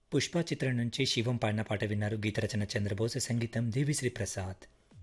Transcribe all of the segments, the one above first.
పుష్ప చిత్రం నుంచి శివం పాడిన పాట విన్నారు గీత రచన చంద్రబోస సంగీతం దేవిశ్రీ ప్రసాద్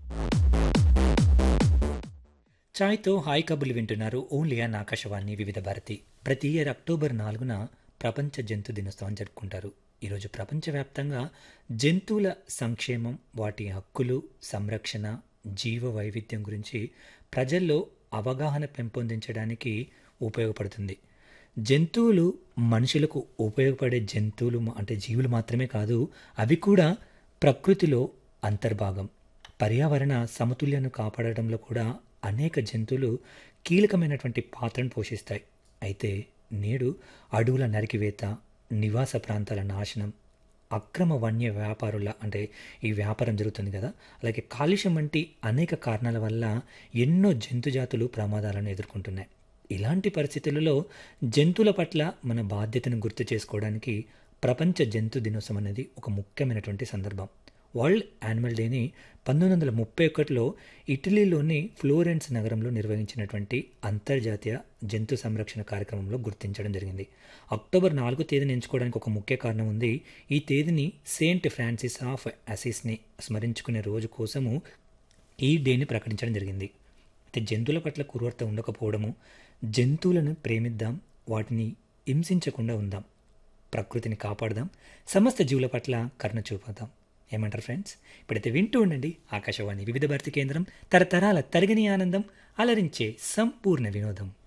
ఛాయ్తో హాయ్ కబుర్లు వింటున్నారు ఓన్లీ అన్ ఆకాశవాణి వివిధ భారతి ప్రతి ఇయర్ అక్టోబర్ నాలుగున ప్రపంచ జంతు దినోత్సవం జరుపుకుంటారు ఈరోజు ప్రపంచవ్యాప్తంగా జంతువుల సంక్షేమం వాటి హక్కులు సంరక్షణ జీవ వైవిధ్యం గురించి ప్రజల్లో అవగాహన పెంపొందించడానికి ఉపయోగపడుతుంది జంతువులు మనుషులకు ఉపయోగపడే జంతువులు మా- అంటే జీవులు మాత్రమే కాదు అవి కూడా ప్రకృతిలో అంతర్భాగం పర్యావరణ సమతుల్యను కాపాడడంలో కూడా అనేక జంతువులు కీలకమైనటువంటి పాత్రను పోషిస్తాయి అయితే నేడు అడవుల నరికివేత నివాస ప్రాంతాల నాశనం అక్రమ వన్య వ్యాపారుల అంటే ఈ వ్యాపారం జరుగుతుంది కదా అలాగే కాలుష్యం వంటి అనేక కారణాల వల్ల ఎన్నో జంతు జాతులు ప్రమాదాలను ఎదుర్కొంటున్నాయి ఇలాంటి పరిస్థితులలో జంతువుల పట్ల మన బాధ్యతను గుర్తు చేసుకోవడానికి ప్రపంచ జంతు దినోత్సవం అనేది ఒక ముఖ్యమైనటువంటి సందర్భం వరల్డ్ యానిమల్ డేని పంతొమ్మిది వందల ముప్పై ఒకటిలో ఇటలీలోని ఫ్లోరెన్స్ నగరంలో నిర్వహించినటువంటి అంతర్జాతీయ జంతు సంరక్షణ కార్యక్రమంలో గుర్తించడం జరిగింది అక్టోబర్ నాలుగో తేదీని ఎంచుకోవడానికి ఒక ముఖ్య కారణం ఉంది ఈ తేదీని సెయింట్ ఫ్రాన్సిస్ ఆఫ్ అసిస్ని స్మరించుకునే రోజు కోసము ఈ డేని ప్రకటించడం జరిగింది అయితే జంతువుల పట్ల కురువర్త ఉండకపోవడము జంతువులను ప్రేమిద్దాం వాటిని హింసించకుండా ఉందాం ప్రకృతిని కాపాడదాం సమస్త జీవుల పట్ల కరుణ చూపుదాం ఏమంటారు ఫ్రెండ్స్ ఇప్పుడైతే వింటూ ఉండండి ఆకాశవాణి వివిధ భారతి కేంద్రం తరతరాల తరగని ఆనందం అలరించే సంపూర్ణ వినోదం